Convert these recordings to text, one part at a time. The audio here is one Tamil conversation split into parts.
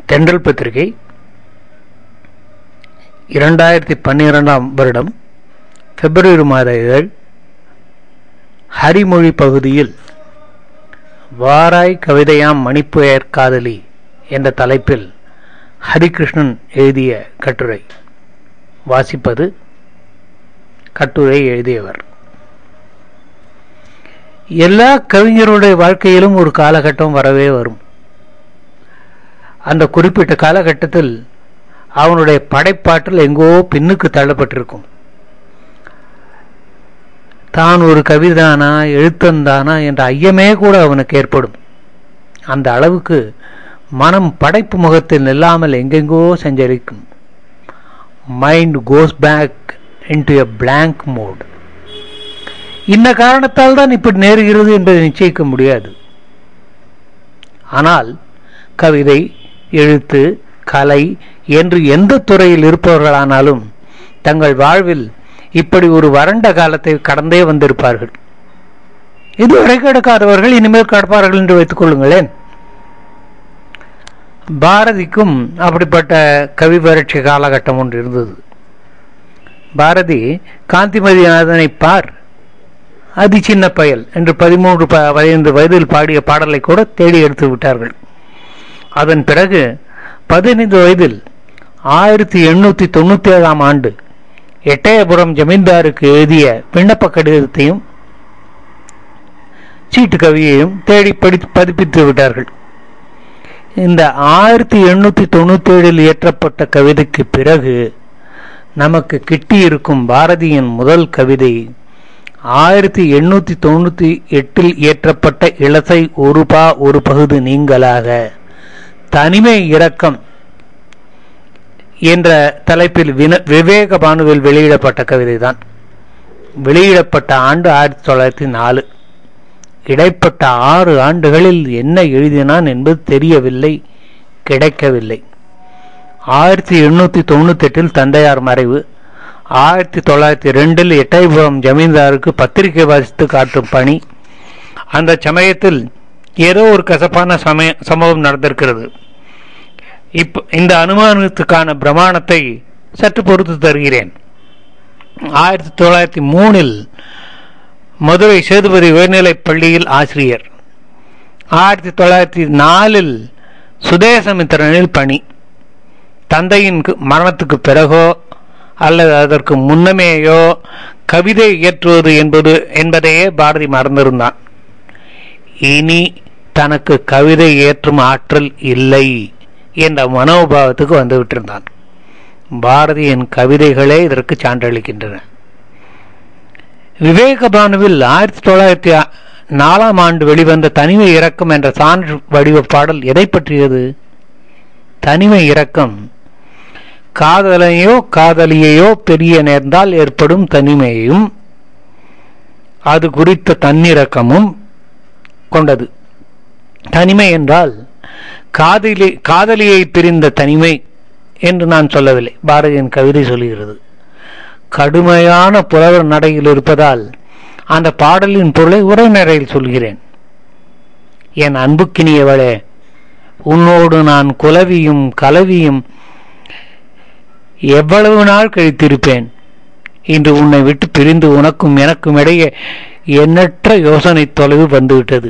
தென்றல் பத்திரிகை இரண்டாயிரத்தி பன்னிரெண்டாம் வருடம் பிப்ரவரி மாத இதழ் ஹரிமொழி பகுதியில் வாராய் கவிதையாம் மணிப்புயர் காதலி என்ற தலைப்பில் ஹரிகிருஷ்ணன் எழுதிய கட்டுரை வாசிப்பது கட்டுரை எழுதியவர் எல்லா கவிஞருடைய வாழ்க்கையிலும் ஒரு காலகட்டம் வரவே வரும் அந்த குறிப்பிட்ட காலகட்டத்தில் அவனுடைய படைப்பாற்றல் எங்கோ பின்னுக்கு தள்ளப்பட்டிருக்கும் தான் ஒரு கவிதானா எழுத்தந்தானா என்ற ஐயமே கூட அவனுக்கு ஏற்படும் அந்த அளவுக்கு மனம் படைப்பு முகத்தில் நில்லாமல் எங்கெங்கோ சஞ்சரிக்கும் mind goes back into a blank mode இந்த காரணத்தால் தான் இப்படி நேருகிறது என்பதை நிச்சயிக்க முடியாது ஆனால் கவிதை எழுத்து கலை என்று எந்த துறையில் இருப்பவர்களானாலும் தங்கள் வாழ்வில் இப்படி ஒரு வறண்ட காலத்தை கடந்தே வந்திருப்பார்கள் இதுவரை கடக்காதவர்கள் இனிமேல் கடப்பார்கள் என்று வைத்துக் கொள்ளுங்களேன் பாரதிக்கும் அப்படிப்பட்ட கவி வறட்சி காலகட்டம் ஒன்று இருந்தது பாரதி காந்திமதிநாதனை பார் அதி சின்ன பயல் என்று பதிமூன்று பதினைந்து வயதில் பாடிய பாடலை கூட தேடி எடுத்து விட்டார்கள் அதன் பிறகு பதினைந்து வயதில் ஆயிரத்தி எண்ணூற்றி தொண்ணூற்றி ஏழாம் ஆண்டு எட்டயபுரம் ஜமீன்தாருக்கு எழுதிய விண்ணப்ப கடிதத்தையும் சீட்டு கவியையும் தேடி படி பதிப்பித்து விட்டார்கள் இந்த ஆயிரத்தி எண்ணூற்றி தொண்ணூற்றி ஏழில் இயற்றப்பட்ட கவிதைக்கு பிறகு நமக்கு கிட்டியிருக்கும் பாரதியின் முதல் கவிதை ஆயிரத்தி எண்ணூற்றி தொண்ணூற்றி எட்டில் இயற்றப்பட்ட இளசை ஒரு பா ஒரு பகுதி நீங்களாக தனிமை இரக்கம் என்ற தலைப்பில் விவேக பானுவில் வெளியிடப்பட்ட கவிதைதான் வெளியிடப்பட்ட ஆண்டு ஆயிரத்தி தொள்ளாயிரத்தி நாலு இடைப்பட்ட ஆறு ஆண்டுகளில் என்ன எழுதினான் என்பது தெரியவில்லை கிடைக்கவில்லை ஆயிரத்தி எண்ணூற்றி தொண்ணூத்தி எட்டில் தந்தையார் மறைவு ஆயிரத்தி தொள்ளாயிரத்தி ரெண்டில் எட்டயபுரம் ஜமீன்தாருக்கு பத்திரிகை வாசித்து காட்டும் பணி அந்த சமயத்தில் ஏதோ ஒரு கசப்பான சமய சம்பவம் நடந்திருக்கிறது இப்ப இந்த அனுமானத்துக்கான பிரமாணத்தை சற்று பொறுத்து தருகிறேன் ஆயிரத்தி தொள்ளாயிரத்தி மூணில் மதுரை சேதுபதி உயர்நிலைப் பள்ளியில் ஆசிரியர் ஆயிரத்தி தொள்ளாயிரத்தி நாலில் சுதேசமித்திரனில் பணி தந்தையின் மரணத்துக்கு பிறகோ அல்லது அதற்கு முன்னமேயோ கவிதை இயற்றுவது என்பது என்பதையே பாரதி மறந்திருந்தான் இனி தனக்கு கவிதை ஏற்றும் ஆற்றல் இல்லை என்ற மனோபாவத்துக்கு வந்து விட்டிருந்தான் பாரதியின் கவிதைகளே இதற்கு சான்றளிக்கின்றன விவேகபானுவில் ஆயிரத்தி தொள்ளாயிரத்தி நாலாம் ஆண்டு வெளிவந்த தனிமை இறக்கம் என்ற சான்று வடிவ பாடல் எதை பற்றியது தனிமை இறக்கம் காதலையோ காதலியையோ பெரிய நேர்ந்தால் ஏற்படும் தனிமையும் அது குறித்த தன்னிறக்கமும் கொண்டது தனிமை என்றால் காதலி காதலியை பிரிந்த தனிமை என்று நான் சொல்லவில்லை பாரதியின் கவிதை சொல்கிறது கடுமையான புலவர் நடையில் இருப்பதால் அந்த பாடலின் பொருளை உரைநடையில் சொல்கிறேன் என் அன்புக்கினியவளே உன்னோடு நான் குலவியும் கலவியும் எவ்வளவு நாள் கழித்திருப்பேன் இன்று உன்னை விட்டு பிரிந்து உனக்கும் எனக்கும் இடையே எண்ணற்ற யோசனை தொலைவு வந்துவிட்டது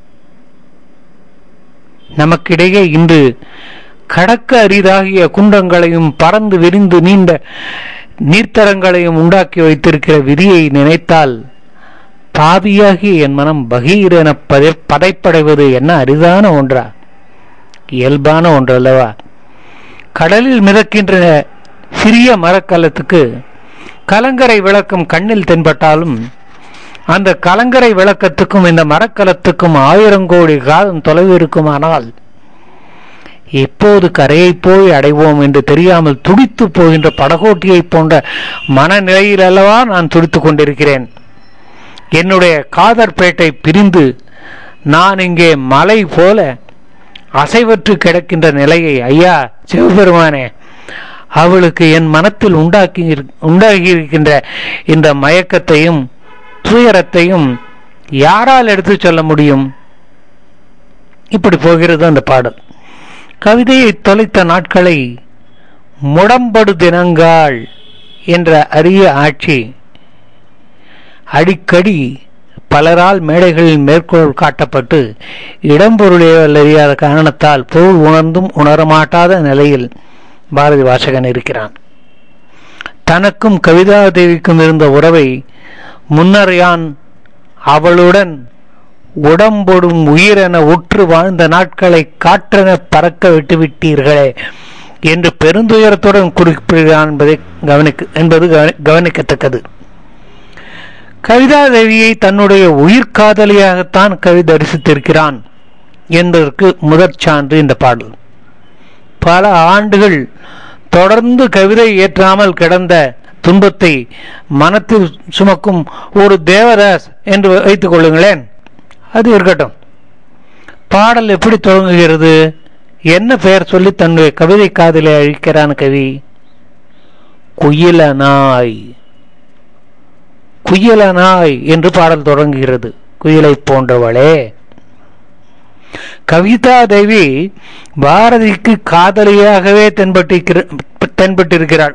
நமக்கிடையே இன்று கடக்க அரிதாகிய குண்டங்களையும் பறந்து விரிந்து நீண்ட நீர்த்தரங்களையும் உண்டாக்கி வைத்திருக்கிற விதியை நினைத்தால் பாவியாகி என் மனம் பகீரென பதை பதைப்படைவது என்ன அரிதான ஒன்றா இயல்பான ஒன்றல்லவா கடலில் மிதக்கின்ற சிறிய மரக்கலத்துக்கு கலங்கரை விளக்கம் கண்ணில் தென்பட்டாலும் அந்த கலங்கரை விளக்கத்துக்கும் இந்த மரக்கலத்துக்கும் ஆயிரம் கோடி காலம் தொலைவு இருக்குமானால் எப்போது கரையை போய் அடைவோம் என்று தெரியாமல் துடித்து போகின்ற படகோட்டியை போன்ற மனநிலையில் அல்லவா நான் துடித்துக் கொண்டிருக்கிறேன் என்னுடைய காதற்பேட்டை பிரிந்து நான் இங்கே மலை போல அசைவற்று கிடக்கின்ற நிலையை ஐயா சிவபெருமானே அவளுக்கு என் மனத்தில் உண்டாக்கி உண்டாகியிருக்கின்ற இந்த மயக்கத்தையும் துயரத்தையும் யாரால் எடுத்து சொல்ல முடியும் இப்படி போகிறது அந்த பாடல் கவிதையை தொலைத்த நாட்களை முடம்படு தினங்காள் என்ற அரிய ஆட்சி அடிக்கடி பலரால் மேடைகளில் மேற்கோள் காட்டப்பட்டு இடம்பொருளியல் அறியாத காரணத்தால் பொருள் உணர்ந்தும் உணரமாட்டாத நிலையில் பாரதி வாசகன் இருக்கிறான் தனக்கும் கவிதா தேவிக்கும் இருந்த உறவை முன்னரையான் அவளுடன் உடம்பொடும் உயிரென உற்று வாழ்ந்த நாட்களை காற்றென பறக்க விட்டுவிட்டீர்களே என்று பெருந்துயரத்துடன் குறிப்பிடுகிறான் என்பதை கவனிக்க என்பது கவனிக்கத்தக்கது கவிதாதேவியை தன்னுடைய உயிர் காதலியாகத்தான் கவி தரிசித்திருக்கிறான் என்பதற்கு முதற் சான்று இந்த பாடல் பல ஆண்டுகள் தொடர்ந்து கவிதை ஏற்றாமல் கிடந்த துன்பத்தை மனத்தில் சுமக்கும் ஒரு தேவதாஸ் என்று வைத்துக் கொள்ளுங்களேன் அது இருக்கட்டும் பாடல் எப்படி தொடங்குகிறது என்ன பெயர் சொல்லி தன்னுடைய கவிதை காதலை அழிக்கிறான் கவி குயில நாய் குயில நாய் என்று பாடல் தொடங்குகிறது குயிலை போன்றவளே கவிதா தேவி பாரதிக்கு காதலியாகவே தென்பட்டிருக்கிற தென்பட்டிருக்கிறாள்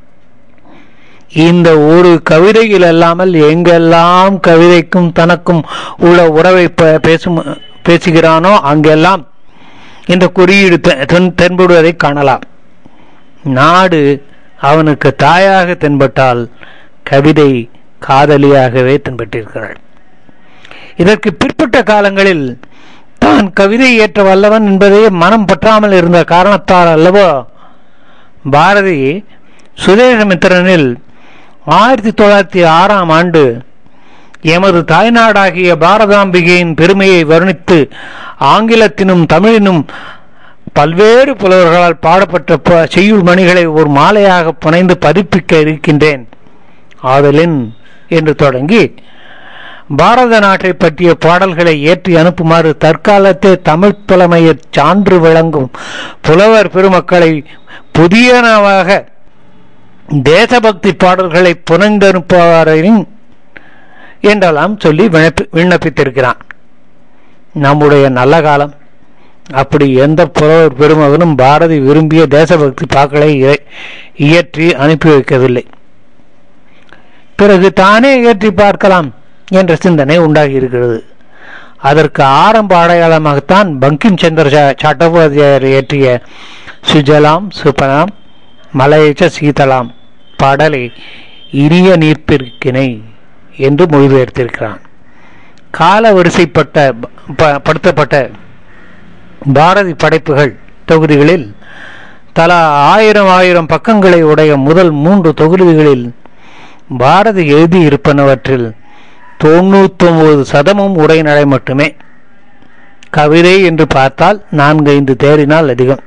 இந்த ஒரு கவிதையில் அல்லாமல் எங்கெல்லாம் கவிதைக்கும் தனக்கும் உள்ள உறவை பேசும் பேசுகிறானோ அங்கெல்லாம் இந்த குறியீடு தென்படுவதை காணலாம் நாடு அவனுக்கு தாயாக தென்பட்டால் கவிதை காதலியாகவே தென்பட்டிருக்கிறாள் இதற்கு பிற்பட்ட காலங்களில் தான் கவிதை ஏற்ற வல்லவன் என்பதை மனம் பற்றாமல் இருந்த காரணத்தால் அல்லவோ பாரதி சுதேசமித்திரனில் ஆயிரத்தி தொள்ளாயிரத்தி ஆறாம் ஆண்டு எமது தாய்நாடாகிய பாரதாம்பிகையின் பெருமையை வர்ணித்து ஆங்கிலத்தினும் தமிழினும் பல்வேறு புலவர்களால் பாடப்பட்ட செய்யுள் மணிகளை ஒரு மாலையாக புனைந்து பதிப்பிக்க இருக்கின்றேன் ஆதலின் என்று தொடங்கி பாரத நாட்டை பற்றிய பாடல்களை ஏற்றி அனுப்புமாறு தற்காலத்தே தமிழ் புலமையை சான்று விளங்கும் புலவர் பெருமக்களை புதியனவாக தேசபக்தி பாடல்களை புனைந்தனுப்புவாரின் என்றெல்லாம் சொல்லி விண்ணப்பித்திருக்கிறான் நம்முடைய நல்ல காலம் அப்படி எந்த புலவர் பெருமகனும் பாரதி விரும்பிய தேசபக்தி பாக்களை இயற்றி அனுப்பி வைக்கவில்லை பிறகு தானே ஏற்றி பார்க்கலாம் என்ற சிந்தனை உண்டாகி இருக்கிறது அதற்கு ஆரம்ப அடையாளமாகத்தான் பங்கிம் சந்திர சட்டோபாத்தியாயர் இயற்றிய சுஜலாம் சுபலாம் மலையச்ச சீதலாம் பாடலை இனிய நீர்ப்பிற்கினை என்று மொழிபெயர்த்திருக்கிறான் கால வரிசைப்பட்ட படுத்தப்பட்ட பாரதி படைப்புகள் தொகுதிகளில் தலா ஆயிரம் ஆயிரம் பக்கங்களை உடைய முதல் மூன்று தொகுதிகளில் பாரதி எழுதியிருப்பனவற்றில் தொண்ணூத்தொன்பது சதமும் உரைநடை மட்டுமே கவிதை என்று பார்த்தால் நான்கைந்து தேறினால் அதிகம்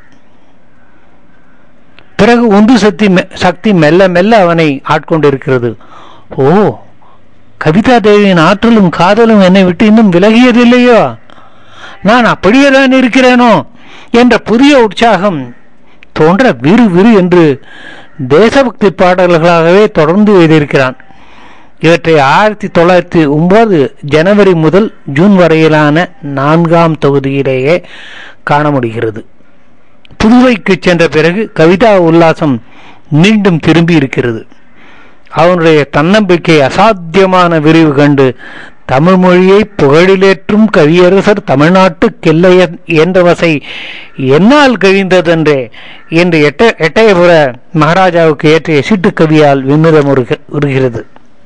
பிறகு உந்து சக்தி சக்தி மெல்ல மெல்ல அவனை ஆட்கொண்டிருக்கிறது ஓ கவிதா தேவியின் ஆற்றலும் காதலும் என்னை விட்டு இன்னும் விலகியதில்லையோ நான் அப்படியே தான் இருக்கிறேனோ என்ற புதிய உற்சாகம் தோன்ற விறு விறு என்று தேசபக்தி பாடல்களாகவே தொடர்ந்து எழுதியிருக்கிறான் இவற்றை ஆயிரத்தி தொள்ளாயிரத்தி ஒன்பது ஜனவரி முதல் ஜூன் வரையிலான நான்காம் தொகுதியிலேயே காண முடிகிறது புதுவைக்கு சென்ற பிறகு கவிதா உல்லாசம் மீண்டும் திரும்பி இருக்கிறது அவனுடைய தன்னம்பிக்கை அசாத்தியமான விரிவு கண்டு தமிழ் மொழியை புகழிலேற்றும் கவியரசர் தமிழ்நாட்டு கிள்ளைய என்றவசை என்னால் கழிந்ததென்றே என்று எட்ட எட்டயபுர மகாராஜாவுக்கு ஏற்றிய சீட்டு கவியால் விமிதம் உருகிறது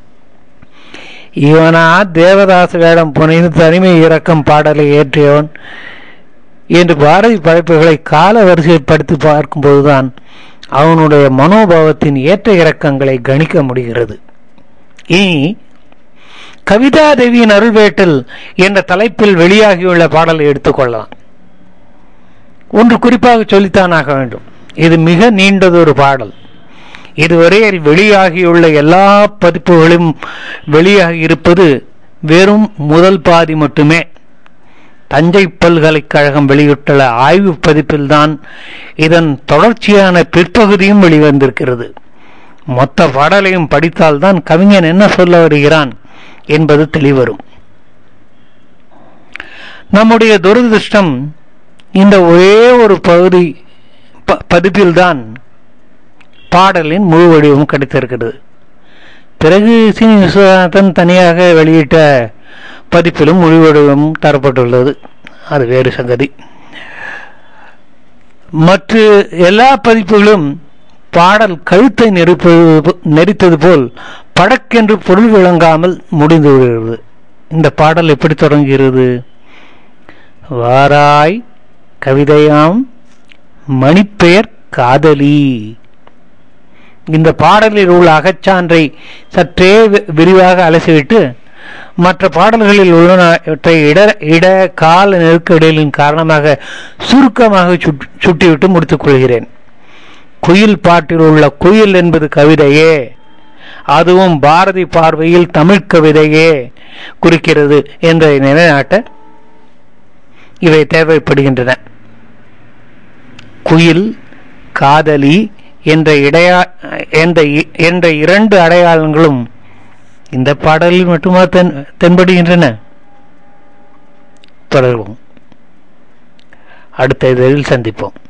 இவனா தேவதாச வேடம் புனைந்து தனிமை இறக்கம் பாடலை ஏற்றியவன் என்று பாரதி படைப்புகளை கால வரிசைப்படுத்தி பார்க்கும்போதுதான் அவனுடைய மனோபாவத்தின் ஏற்ற இறக்கங்களை கணிக்க முடிகிறது இனி கவிதா தேவியின் அருள்வேட்டில் என்ற தலைப்பில் வெளியாகியுள்ள பாடலை எடுத்துக்கொள்ளலாம் ஒன்று குறிப்பாக சொல்லித்தான் ஆக வேண்டும் இது மிக நீண்டதொரு பாடல் இதுவரையில் வெளியாகியுள்ள எல்லா பதிப்புகளும் வெளியாகி இருப்பது வெறும் முதல் பாதி மட்டுமே தஞ்சை பல்கலைக்கழகம் வெளியிட்டுள்ள ஆய்வு பதிப்பில்தான் இதன் தொடர்ச்சியான பிற்பகுதியும் வெளிவந்திருக்கிறது மொத்த பாடலையும் படித்தால்தான் கவிஞன் என்ன சொல்ல வருகிறான் என்பது தெளிவரும் நம்முடைய துரதிருஷ்டம் இந்த ஒரே ஒரு பகுதி ப- பதிப்பில்தான் பாடலின் முழு வடிவம் கிடைத்திருக்கிறது பிறகு சீனி விஸ்வநாதன் தனியாக வெளியிட்ட பதிப்பிலும் முழு வடிவம் தரப்பட்டுள்ளது அது வேறு சங்கதி மற்ற எல்லா பதிப்புகளும் பாடல் கழுத்தை நெரிப்பது நெரித்தது போல் படக்கென்று பொருள் விளங்காமல் முடிந்து விடுகிறது இந்த பாடல் எப்படி தொடங்குகிறது வாராய் கவிதையாம் மணிப்பெயர் காதலி இந்த பாடலில் உள்ள அகச்சான்றை சற்றே வி- விரிவாக அலசிவிட்டு மற்ற பாடல்களில் உள்ளவற்றை இட இட கால நெருக்கடிகளின் காரணமாக சுருக்கமாக சுட்- சுட்டிவிட்டு முடித்துக் கொள்கிறேன் குயில் பாட்டில் உள்ள குயில் என்பது கவிதையே அதுவும் பாரதி பார்வையில் தமிழ் கவிதையே குறிக்கிறது என்பதை நிலைநாட்ட இவை தேவைப்படுகின்றன குயில் காதலி என்ற இடையா என்ற இ- என்ற இரண்டு அடையாளங்களும் இந்த பாடலில் மட்டுமா தென் தென்படுகின்றன தொடர்வோம் அடுத்த இதழில் சந்திப்போம்